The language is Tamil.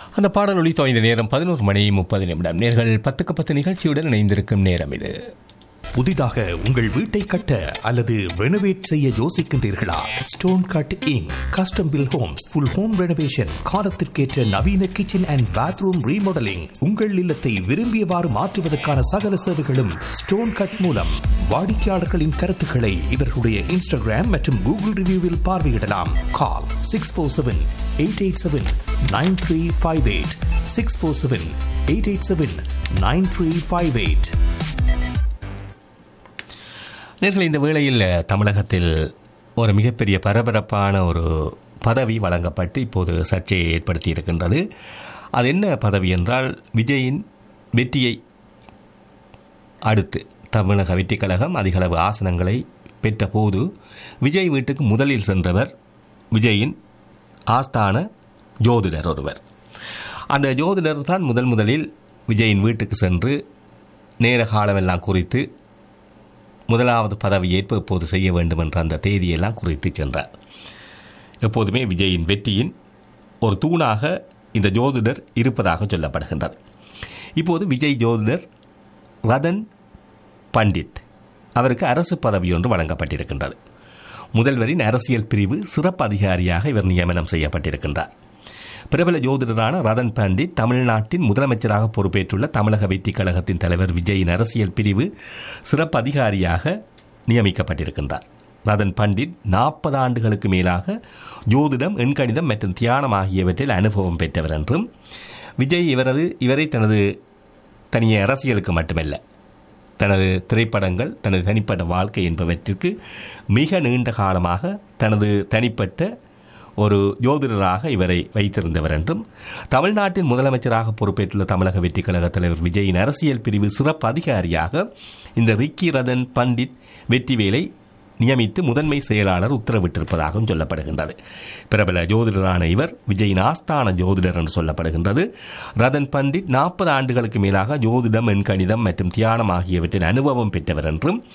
அந்த பாடல் ஒளி தோய்ந்த நேரம் பதினோரு மணி முப்பது நிமிடம் நேர்கள் பத்துக்கு பத்து நிகழ்ச்சியுடன் இணைந்திருக்கும் நேரம் இது புதிதாக உங்கள் வீட்டை கட்ட அல்லது ரெனோவேட் செய்ய யோசிக்கின்றீர்களா stone cut inc custom build homes full home renovation காலத்திற்கேற்ற நவீன கிச்சன் அண்ட் பாத்ரூம் ரீமாடலிங் உங்கள் இல்லத்தை விரும்பியவாறு மாற்றுவதற்கான சகல சேவைகளும் ஸ்டோன் கட் மூலம் வாடிக்கையாளர்களின் கருத்துக்களை இவர்களுடைய இன்ஸ்டாகிராம் மற்றும் கூகுள் ரிவ்யூவில் பார்வையிடலாம் call six four seven eight eight seven nine three five eight six four seven eight eight seven nine three five eight நேர்கள் இந்த வேளையில் தமிழகத்தில் ஒரு மிகப்பெரிய பரபரப்பான ஒரு பதவி வழங்கப்பட்டு இப்போது சர்ச்சையை ஏற்படுத்தி இருக்கின்றது அது என்ன பதவி என்றால் விஜயின் வெற்றியை அடுத்து தமிழக வெற்றிக் கழகம் அதிகளவு ஆசனங்களை பெற்ற போது விஜய் வீட்டுக்கு முதலில் சென்றவர் விஜயின் ஆஸ்தான ஜோதிடர் ஒருவர் அந்த ஜோதிடர் தான் முதல் முதலில் விஜயின் வீட்டுக்கு சென்று நேர காலமெல்லாம் குறித்து முதலாவது பதவியேற்பு எப்போது செய்ய வேண்டும் என்ற அந்த தேதியெல்லாம் குறித்து சென்றார் எப்போதுமே விஜயின் வெற்றியின் ஒரு தூணாக இந்த ஜோதிடர் இருப்பதாக சொல்லப்படுகின்றது இப்போது விஜய் ஜோதிடர் ரதன் பண்டித் அவருக்கு அரசு பதவி ஒன்று வழங்கப்பட்டிருக்கின்றது முதல்வரின் அரசியல் பிரிவு சிறப்பு அதிகாரியாக இவர் நியமனம் செய்யப்பட்டிருக்கின்றார் பிரபல ஜோதிடரான ரதன் பண்டிட் தமிழ்நாட்டின் முதலமைச்சராக பொறுப்பேற்றுள்ள தமிழக வெற்றி கழகத்தின் தலைவர் விஜயின் அரசியல் பிரிவு சிறப்பு அதிகாரியாக நியமிக்கப்பட்டிருக்கின்றார் ரதன் பண்டிட் நாற்பது ஆண்டுகளுக்கு மேலாக ஜோதிடம் எண்கணிதம் மற்றும் தியானம் ஆகியவற்றில் அனுபவம் பெற்றவர் என்றும் விஜய் இவரது இவரை தனது தனிய அரசியலுக்கு மட்டுமல்ல தனது திரைப்படங்கள் தனது தனிப்பட்ட வாழ்க்கை என்பவற்றிற்கு மிக நீண்ட காலமாக தனது தனிப்பட்ட ஒரு ஜோதிடராக இவரை வைத்திருந்தவர் என்றும் தமிழ்நாட்டின் முதலமைச்சராக பொறுப்பேற்றுள்ள தமிழக வெற்றி கழக தலைவர் விஜயின் அரசியல் பிரிவு சிறப்பு அதிகாரியாக இந்த ரிக்கி ரதன் பண்டிட் வெற்றிவேலை நியமித்து முதன்மை செயலாளர் உத்தரவிட்டிருப்பதாகவும் சொல்லப்படுகின்றது பிரபல ஜோதிடரான இவர் விஜயின் ஆஸ்தான ஜோதிடர் என்று சொல்லப்படுகின்றது ரதன் பண்டிட் நாற்பது ஆண்டுகளுக்கு மேலாக ஜோதிடம் எண்கணிதம் மற்றும் தியானம் ஆகியவற்றின் அனுபவம் பெற்றவர் என்றும்